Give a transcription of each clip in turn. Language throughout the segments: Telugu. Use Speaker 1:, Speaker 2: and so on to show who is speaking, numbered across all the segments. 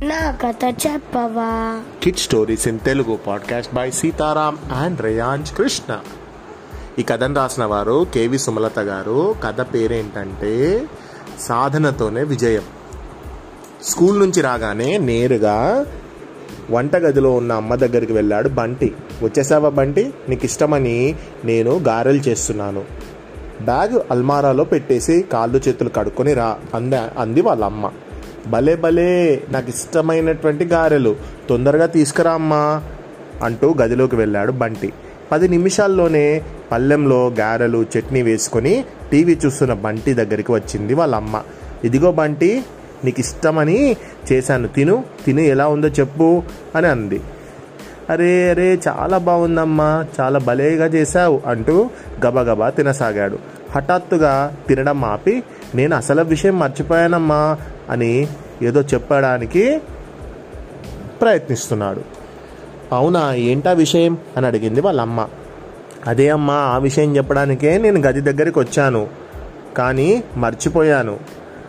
Speaker 1: నా కథ చెప్పవా
Speaker 2: kid stories in Telugu podcast by Sitaram and Reyansh Krishna ఈ కథను రాసిన వారు కేవి సుమలత గారు కథ పేరేంటంటే సాధనతోనే విజయం స్కూల్ నుంచి రాగానే నేరుగా వంటగదిలో ఉన్న అమ్మ దగ్గరికి వెళ్ళాడు బంటి వచ్చేసావా బంటి నీకు ఇష్టమని నేను గారెలు చేస్తున్నాను బ్యాగ్ అల్మారాలో పెట్టేసి కాళ్ళు చేతులు కడుక్కొని రా అంద అంది వాళ్ళ అమ్మ భలే భలే నాకు ఇష్టమైనటువంటి గారెలు తొందరగా తీసుకురా అమ్మా అంటూ గదిలోకి వెళ్ళాడు బంటి పది నిమిషాల్లోనే పళ్ళెంలో గారెలు చట్నీ వేసుకొని టీవీ చూస్తున్న బంటి దగ్గరికి వచ్చింది వాళ్ళ అమ్మ ఇదిగో బంటి నీకు ఇష్టమని చేశాను తిను తిను ఎలా ఉందో చెప్పు అని అంది అరే అరే చాలా బాగుందమ్మా చాలా భలేగా చేశావు అంటూ గబగబా తినసాగాడు హఠాత్తుగా తినడం ఆపి నేను అసలు విషయం మర్చిపోయానమ్మా అని ఏదో చెప్పడానికి ప్రయత్నిస్తున్నాడు అవునా ఏంటా విషయం అని అడిగింది వాళ్ళ అమ్మ అదే అమ్మా ఆ విషయం చెప్పడానికే నేను గది దగ్గరికి వచ్చాను కానీ మర్చిపోయాను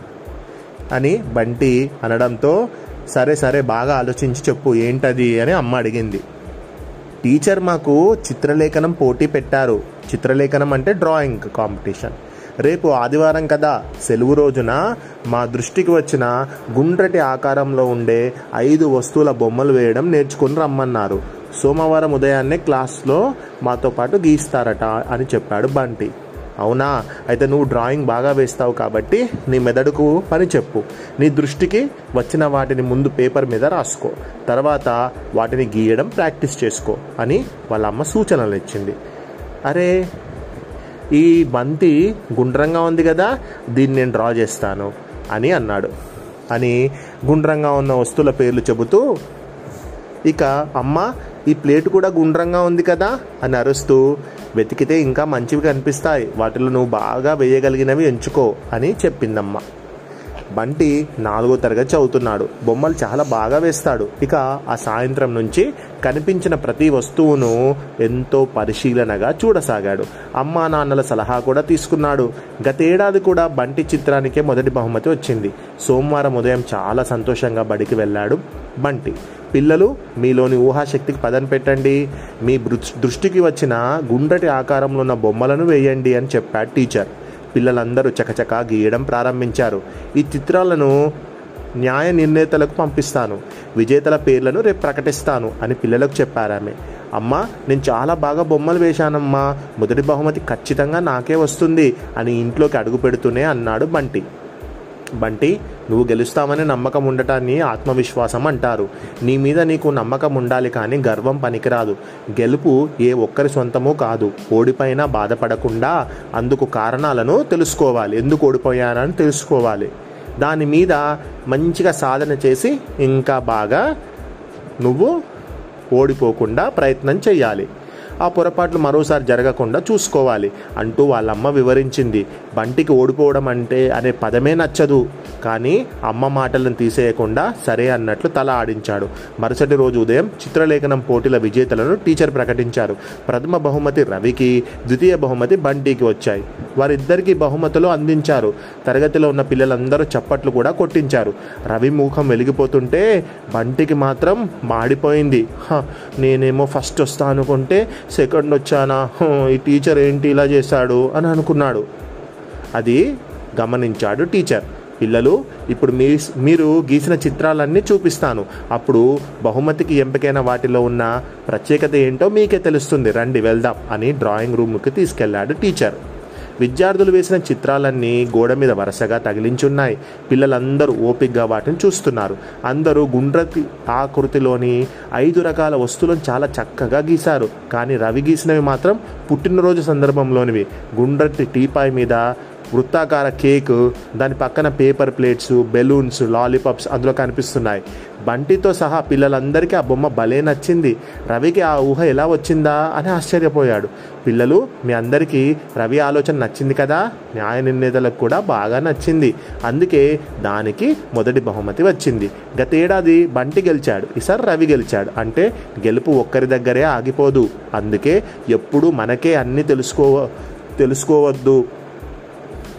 Speaker 2: అని బంటి అనడంతో సరే సరే బాగా ఆలోచించి చెప్పు ఏంటది అని అమ్మ అడిగింది టీచర్ మాకు చిత్రలేఖనం పోటీ పెట్టారు చిత్రలేఖనం అంటే డ్రాయింగ్ కాంపిటీషన్ రేపు ఆదివారం కదా సెలవు రోజున మా దృష్టికి వచ్చిన గుండ్రటి ఆకారంలో ఉండే ఐదు వస్తువుల బొమ్మలు వేయడం నేర్చుకుని రమ్మన్నారు సోమవారం ఉదయాన్నే క్లాస్లో మాతో పాటు గీస్తారట అని చెప్పాడు బంటి అవునా అయితే నువ్వు డ్రాయింగ్ బాగా వేస్తావు కాబట్టి నీ మెదడుకు పని చెప్పు నీ దృష్టికి వచ్చిన వాటిని ముందు పేపర్ మీద రాసుకో తర్వాత వాటిని గీయడం ప్రాక్టీస్ చేసుకో అని వాళ్ళ అమ్మ సూచనలు ఇచ్చింది అరే ఈ బంతి గుండ్రంగా ఉంది కదా దీన్ని నేను డ్రా చేస్తాను అని అన్నాడు అని గుండ్రంగా ఉన్న వస్తువుల పేర్లు చెబుతూ ఇక అమ్మ ఈ ప్లేట్ కూడా గుండ్రంగా ఉంది కదా అని అరుస్తూ వెతికితే ఇంకా మంచివి కనిపిస్తాయి వాటిలో నువ్వు బాగా వేయగలిగినవి ఎంచుకో అని చెప్పిందమ్మ బంటి నాలుగో తరగతి చదువుతున్నాడు బొమ్మలు చాలా బాగా వేస్తాడు ఇక ఆ సాయంత్రం నుంచి కనిపించిన ప్రతి వస్తువును ఎంతో పరిశీలనగా చూడసాగాడు అమ్మా నాన్నల సలహా కూడా తీసుకున్నాడు గతేడాది కూడా బంటి చిత్రానికే మొదటి బహుమతి వచ్చింది సోమవారం ఉదయం చాలా సంతోషంగా బడికి వెళ్ళాడు బంటి పిల్లలు మీలోని ఊహాశక్తికి పదం పెట్టండి మీ దృష్టికి వచ్చిన గుండ్రటి ఆకారంలో ఉన్న బొమ్మలను వేయండి అని చెప్పాడు టీచర్ పిల్లలందరూ చకచకా గీయడం ప్రారంభించారు ఈ చిత్రాలను న్యాయ నిర్ణేతలకు పంపిస్తాను విజేతల పేర్లను రేపు ప్రకటిస్తాను అని పిల్లలకు చెప్పారామె అమ్మ నేను చాలా బాగా బొమ్మలు వేశానమ్మా మొదటి బహుమతి ఖచ్చితంగా నాకే వస్తుంది అని ఇంట్లోకి అడుగు పెడుతూనే అన్నాడు బంటి బంటి నువ్వు గెలుస్తామనే నమ్మకం ఉండటాన్ని ఆత్మవిశ్వాసం అంటారు నీ మీద నీకు నమ్మకం ఉండాలి కానీ గర్వం పనికిరాదు గెలుపు ఏ ఒక్కరి సొంతమూ కాదు ఓడిపోయినా బాధపడకుండా అందుకు కారణాలను తెలుసుకోవాలి ఎందుకు ఓడిపోయానని తెలుసుకోవాలి దాని మీద మంచిగా సాధన చేసి ఇంకా బాగా నువ్వు ఓడిపోకుండా ప్రయత్నం చేయాలి ఆ పొరపాట్లు మరోసారి జరగకుండా చూసుకోవాలి అంటూ వాళ్ళమ్మ వివరించింది బంటికి ఓడిపోవడం అంటే అనే పదమే నచ్చదు కానీ అమ్మ మాటలను తీసేయకుండా సరే అన్నట్లు తల ఆడించాడు మరుసటి రోజు ఉదయం చిత్రలేఖనం పోటీల విజేతలను టీచర్ ప్రకటించారు ప్రథమ బహుమతి రవికి ద్వితీయ బహుమతి బంటికి వచ్చాయి వారిద్దరికీ బహుమతులు అందించారు తరగతిలో ఉన్న పిల్లలందరూ చప్పట్లు కూడా కొట్టించారు రవి ముఖం వెలిగిపోతుంటే బంటికి మాత్రం మాడిపోయింది నేనేమో ఫస్ట్ వస్తా అనుకుంటే సెకండ్ వచ్చానా ఈ టీచర్ ఏంటి ఇలా చేశాడు అని అనుకున్నాడు అది గమనించాడు టీచర్ పిల్లలు ఇప్పుడు మీ మీరు గీసిన చిత్రాలన్నీ చూపిస్తాను అప్పుడు బహుమతికి ఎంపికైన వాటిలో ఉన్న ప్రత్యేకత ఏంటో మీకే తెలుస్తుంది రండి వెళ్దాం అని డ్రాయింగ్ రూమ్కి తీసుకెళ్లాడు టీచర్ విద్యార్థులు వేసిన చిత్రాలన్నీ గోడ మీద వరుసగా తగిలించున్నాయి పిల్లలందరూ ఓపిగ్గా వాటిని చూస్తున్నారు అందరూ గుండ్రతి ఆకృతిలోని ఐదు రకాల వస్తువులను చాలా చక్కగా గీశారు కానీ రవి గీసినవి మాత్రం పుట్టినరోజు సందర్భంలోనివి గుండ్రటి టీపాయ్ మీద వృత్తాకార కేక్ దాని పక్కన పేపర్ ప్లేట్స్ బెలూన్స్ లాలీపాప్స్ అందులో కనిపిస్తున్నాయి బంటితో సహా పిల్లలందరికీ ఆ బొమ్మ భలే నచ్చింది రవికి ఆ ఊహ ఎలా వచ్చిందా అని ఆశ్చర్యపోయాడు పిల్లలు మీ అందరికీ రవి ఆలోచన నచ్చింది కదా న్యాయ నిర్ణేతలకు కూడా బాగా నచ్చింది అందుకే దానికి మొదటి బహుమతి వచ్చింది గతేడాది బంటి గెలిచాడు ఈసారి రవి గెలిచాడు అంటే గెలుపు ఒక్కరి దగ్గరే ఆగిపోదు అందుకే ఎప్పుడు మనకే అన్ని తెలుసుకో తెలుసుకోవద్దు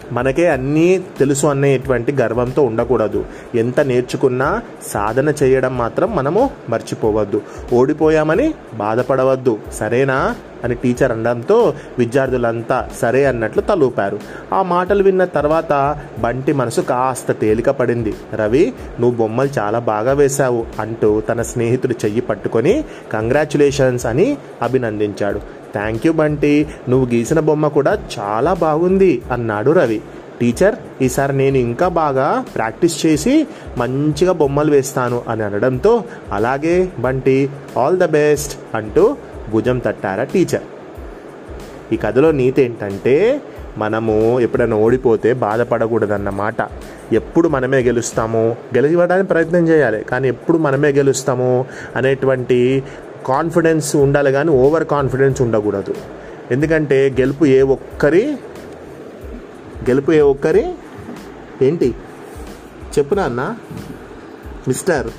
Speaker 2: మనకే అన్నీ తెలుసు అనేటువంటి గర్వంతో ఉండకూడదు ఎంత నేర్చుకున్నా సాధన చేయడం మాత్రం మనము మర్చిపోవద్దు ఓడిపోయామని బాధపడవద్దు సరేనా అని టీచర్ అనడంతో విద్యార్థులంతా సరే అన్నట్లు తలూపారు ఆ మాటలు విన్న తర్వాత బంటి మనసు కాస్త తేలిక పడింది రవి నువ్వు బొమ్మలు చాలా బాగా వేశావు అంటూ తన స్నేహితుడి చెయ్యి పట్టుకొని కంగ్రాచులేషన్స్ అని అభినందించాడు థ్యాంక్ యూ బంటి నువ్వు గీసిన బొమ్మ కూడా చాలా బాగుంది అన్నాడు రవి టీచర్ ఈసారి నేను ఇంకా బాగా ప్రాక్టీస్ చేసి మంచిగా బొమ్మలు వేస్తాను అని అనడంతో అలాగే బంటి ఆల్ ద బెస్ట్ అంటూ భుజం తట్టారా టీచర్ ఈ కథలో నీతి ఏంటంటే మనము ఎప్పుడైనా ఓడిపోతే బాధపడకూడదన్నమాట ఎప్పుడు మనమే గెలుస్తాము గెలవడానికి ప్రయత్నం చేయాలి కానీ ఎప్పుడు మనమే గెలుస్తాము అనేటువంటి కాన్ఫిడెన్స్ ఉండాలి కానీ ఓవర్ కాన్ఫిడెన్స్ ఉండకూడదు ఎందుకంటే గెలుపు ఏ ఒక్కరి గెలుపు ఏ ఒక్కరి ఏంటి చెప్పునా అన్న మిస్టర్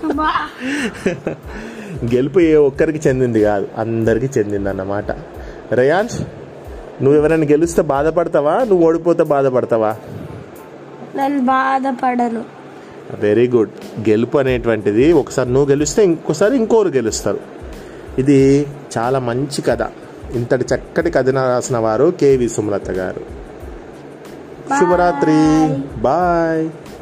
Speaker 2: గెలుపు ఏ ఒక్కరికి చెందింది కాదు అందరికీ చెందింది అన్నమాట రయాన్స్ నువ్వు ఎవరైనా గెలిస్తే బాధపడతావా నువ్వు ఓడిపోతే బాధపడతావా
Speaker 1: నేను బాధపడను
Speaker 2: వెరీ గుడ్ గెలుపు అనేటువంటిది ఒకసారి నువ్వు గెలిస్తే ఇంకోసారి ఇంకోరు గెలుస్తారు ఇది చాలా మంచి కథ ఇంతటి చక్కటి కథను రాసిన వారు కేవి సుమలత గారు శుభరాత్రి బాయ్